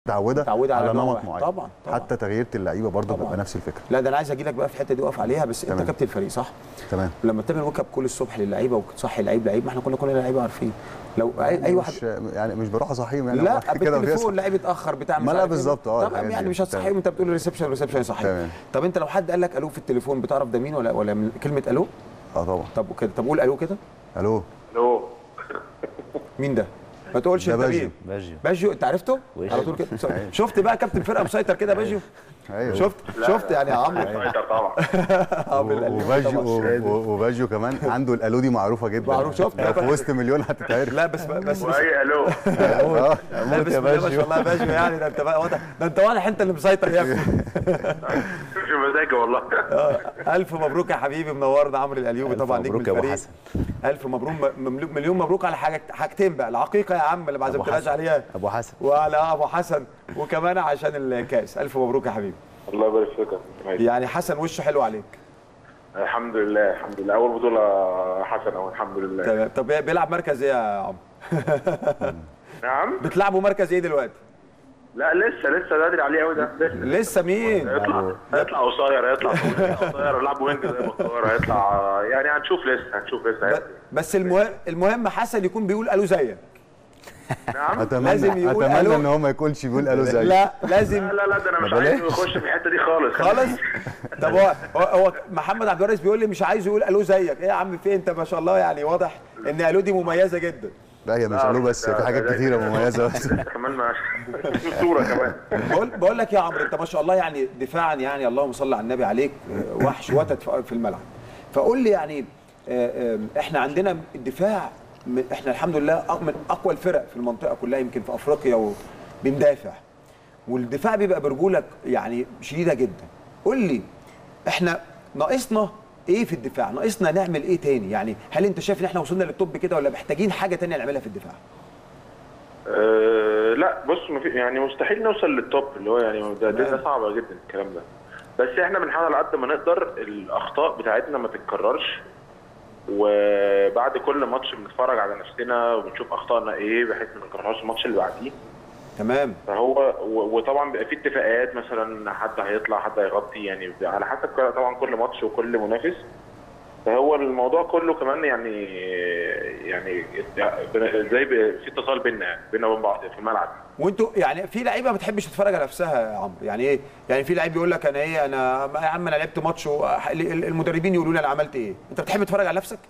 متعوده متعودة على على نوع نمط واحد. معين طبعاً، طبعاً. حتى تغيير اللعيبه برضه طبعاً. بيبقى نفس الفكره لا ده انا عايز اجي لك بقى في الحته دي واقف عليها بس انت تمام. كابتن الفريق صح تمام لما بتعمل ويك اب كل الصبح للعيبه وتصحي لعيب لعيب ما احنا كنا كل اللعيبه عارفين لو اي, أي واحد مش يعني مش بروح اصحيهم يعني لا هو كده بالتليفون بيصحى. اللعيب اتاخر بتاع مش ما لا عارف إيه. بالظبط، اه، تمام الحاجات يعني دي. مش هتصحيهم تمام. انت بتقول ريسبشن ريسبشن يصحيهم تمام. طب انت لو حد قال لك الو في التليفون بتعرف ده مين ولا ولا من كلمه الو اه طبعا طب وكده طب قول الو كده الو الو مين ده ما تقولش ده انت باجيو. مين باجيو باجيو انت عرفته وإيش؟ على طول كده أيوة. شفت بقى كابتن فرقه مسيطر كده باجيو ايوه شفت شفت يعني يا عمرو مسيطر طبعا آه، بالقلب وباجيو طبعاً. و- وباجيو كمان عنده الالو دي معروفه جدا معروف، شفت؟ لو في وسط مليون هتتعرف لا بس بس بس واي الو اه لا بسم الله ما شاء الله باجيو يعني ده انت بقى واضح ده انت واضح انت اللي مسيطر يا ابني مش مزاجي والله آه، الف مبروك يا حبيبي منورنا عمرو الايوبي ألف طبعا نجم مبروك يا أبو الفريق حسن. الف مبروك مملو- مليون مبروك على حاجه حاجتين بقى العقيقه يا عم اللي ما أبو عزمتناش حسن. عليها ابو حسن وعلى ابو حسن وكمان عشان الكاس الف مبروك يا حبيبي الله يبارك فيك يا مهدي. يعني حسن وشه حلو عليك الحمد لله الحمد لله اول بطوله حسنه أهو، الحمد لله تمام طب بيلعب مركز ايه يا عم نعم بتلعبوا مركز ايه دلوقتي لا لسه لسه بدري عليه قوي ده لسه لسه مين هيطلع هيطلع قصير هيطلع طويل، هيطلع قصير يلعب وينج زي بختار هيطلع يعني هنشوف لسه هنشوف لسه ب- بس المهم المهم حسن يكون بيقول الو زيك نعم اتمنى لازم يقول اتمنى ألو. ان هو ما يكونش بيقول الو زي لا لازم لا لا لا ده انا مش ما عايزه بلاش. يخش في الحته دي خالص خالص طب هو هو- هو محمد عبد الوارث بيقول لي مش عايز يقول الو زيك ايه يا عم في انت ما شاء الله يعني واضح ان الو دي مميزه جدا لا هي مش لا، الو بس لا، في حاجات لا، كتيره لا. مميزه بس كمان ما صوره كمان بقول بقول لك يا عمرو انت ما شاء الله يعني دفاعا يعني اللهم صل على النبي عليك آه، وحش وتد في- في الملعب فقول لي يعني آه، آه، احنا عندنا الدفاع من- احنا الحمد لله أق- من اقوى الفرق في المنطقه كلها يمكن في افريقيا وبندافع والدفاع بيبقى برجوله يعني شديده جدا قول لي احنا ناقصنا ايه في الدفاع ناقصنا نعمل ايه تاني يعني هل انت شايف ان احنا وصلنا للتوب كده ولا محتاجين حاجه تانية نعملها في الدفاع أه لا بص ما في يعني مستحيل نوصل للتوب اللي هو يعني ده, ده, ده صعب جدا الكلام ده بس احنا بنحاول على قد ما نقدر الاخطاء بتاعتنا ما تتكررش وبعد كل ماتش بنتفرج على نفسنا وبنشوف اخطائنا ايه بحيث ما نكررهاش الماتش اللي بعديه تمام فهو و- وطبعا بيبقى في اتفاقات مثلا حد هيطلع حد هيغطي يعني على حسب ك- طبعا كل ماتش وكل منافس فهو الموضوع كله كمان يعني يعني زي ب- في اتصال بينا يعني بينا وبين بعض في الملعب وانتوا يعني في لعيبه ما بتحبش تتفرج على نفسها يا عمرو يعني ايه يعني في لعيب يقول لك انا ايه انا يا عم انا لعبت ماتش و- المدربين يقولوا لي انا عملت ايه انت بتحب تتفرج على نفسك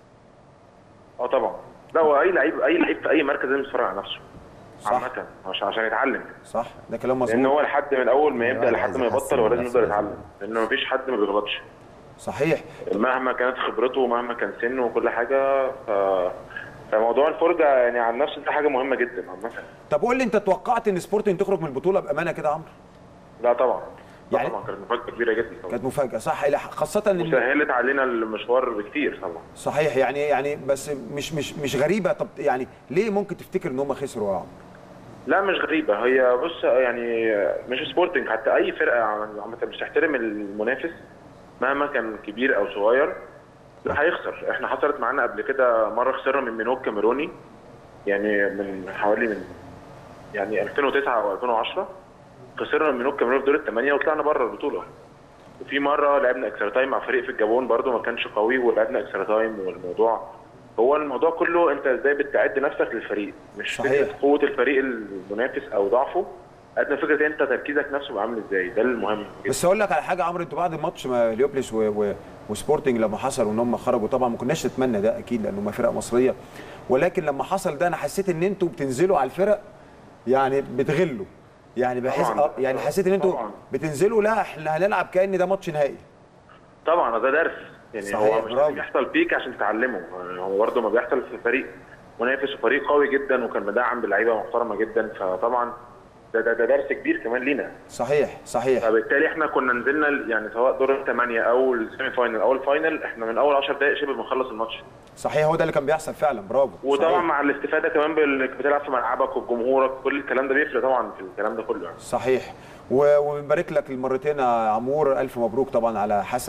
اه طبعا لا هو اي لعيب اي لعيب في اي مركز لازم يتفرج على نفسه صح. عامة عشان عشان يتعلم صح ده كلام لان مظبوط هو لحد من اول ما يبدا أيوة، لحد عايز ما يحسن يبطل هو من لازم نفسه، يفضل لازم. يتعلم لان مفيش حد ما بيغلطش صحيح مهما كانت خبرته ومهما كان سنه وكل حاجه ف فموضوع الفرجه يعني عن نفسه ده حاجه مهمه جدا عامه طب قول لي انت توقعت ان سبورتنج تخرج من البطوله بامانه كده يا عمرو لا طبعا لا يعني- طبعا كانت مفاجاه كبيره جدا طبعا كانت مفاجاه صح إلى- خاصه ان وسهلت علينا المشوار بكتير طبعا صحيح يعني يعني بس مش مش مش غريبه طب يعني ليه ممكن تفتكر ان هم خسروا يا عمرو لا مش غريبه هي بص يعني مش سبورتنج حتى اي فرقه عامه مش تحترم المنافس مهما كان كبير او صغير لا هيخسر احنا حصلت معانا قبل كده مره خسرنا من مينوك كاميروني يعني من حوالي من يعني 2009 او 2010 خسرنا من مينوك كاميروني في دور الثمانيه وطلعنا بره البطوله وفي مره لعبنا اكسترا تايم مع فريق في الجابون برده ما كانش قوي ولعبنا اكسترا تايم والموضوع هو الموضوع كله انت ازاي بتعد نفسك للفريق مش صحيح. فكره قوه الفريق المنافس او ضعفه قد ما فكره انت تركيزك نفسه بقى عامل ازاي ده المهم جدا. بس اقول لك على حاجه يا عمرو انتوا بعد ماتش ما هليوبلس و... و... وسبورتنج لما حصل وان هم خرجوا طبعا ما كناش نتمنى ده اكيد لان هم فرق مصريه ولكن لما حصل ده انا حسيت ان انتوا بتنزلوا على الفرق يعني بتغلوا يعني بحس طبعاً. اه يعني حسيت ان انتوا طبعاً. بتنزلوا لا احنا هنلعب كان ده ماتش نهائي طبعا ده درس يعني صحيح، هو مش برافو. لازم يحصل فيك عشان تتعلمه يعني هو برضه ما بيحصل في فريق منافس وفريق قوي جدا وكان مدعم بلعيبه محترمه جدا فطبعا ده ده, ده درس كبير كمان لينا صحيح صحيح فبالتالي احنا كنا نزلنا ال- يعني سواء دور الثمانيه او السيمي فاينل او الفاينل احنا من اول 10 دقائق شبه بنخلص الماتش صحيح هو ده اللي كان بيحصل فعلا برافو وطبعا صحيح. مع الاستفاده كمان بانك بتلعب في ملعبك وبجمهورك كل الكلام ده بيفرق طبعا في الكلام ده كله يعني صحيح و- وبنبارك لك المرتين يا عمور الف مبروك طبعا على حسن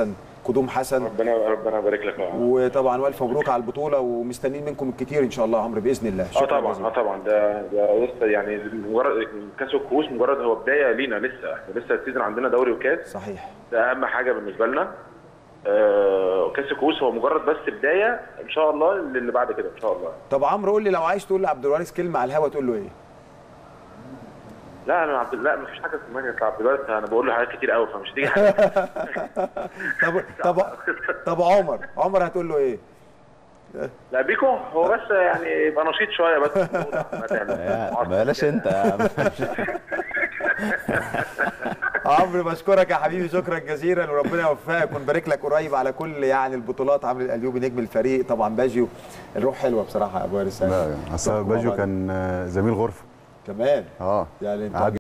قدوم حسن ربنا ربنا يبارك لك يا عمر. وطبعا والف مبروك على البطوله ومستنيين منكم الكتير ان شاء الله يا عمرو باذن الله اه شكراً طبعا جزيلاً. اه طبعا ده ده لسه يعني مجرد كاس الكؤوس مجرد هو بدايه لينا لسه احنا لسه السيزون عندنا دوري وكاس صحيح ده اهم حاجه بالنسبه لنا آه كاس الكؤوس هو مجرد بس بدايه ان شاء الله للي بعد كده ان شاء الله طب عمرو قول لي لو عايز تقول لعبد الوارث كلمه على الهوا تقول له ايه لا انا عبد لا مفيش حاجه اسمها يا عبد الوارث انا بقول له حاجات كتير قوي فمش هتيجي حاجه طب طب طب عمر عمر هتقول له ايه لا بيكو هو بس يعني يبقى نشيط شويه بس يا بلاش انت يا عم عمرو بشكرك يا حبيبي شكرا جزيلا وربنا يوفقك ونبارك لك قريب على كل يعني البطولات عمرو الايوبي نجم الفريق طبعا باجيو الروح حلوه بصراحه يا ابو وارث لا اصل باجو كان آه، زميل غرفه كمان اه يعني انت قعد